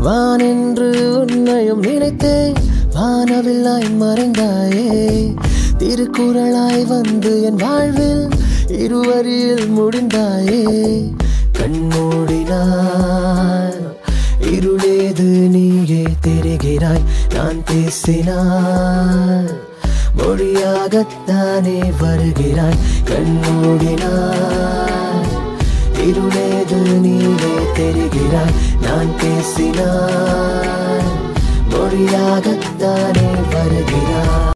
வான் என்று உன்னையும் நினைத்தேன் வானவில்லாய் மறைந்தாயே திருக்குறளாய் வந்து என் வாழ்வில் இருவரில் முடிந்தாயே கண்மூடினாய் இருளேது நீயே தெரிகிறாய் நான் பேசினாய் மொழியாகத்தானே வருகிறாய் கண்மூடினாய் இருளேது நீயே தெரிகிறாய் நான் பேசினாய் மொழியாகத்தானே வருகிறாய்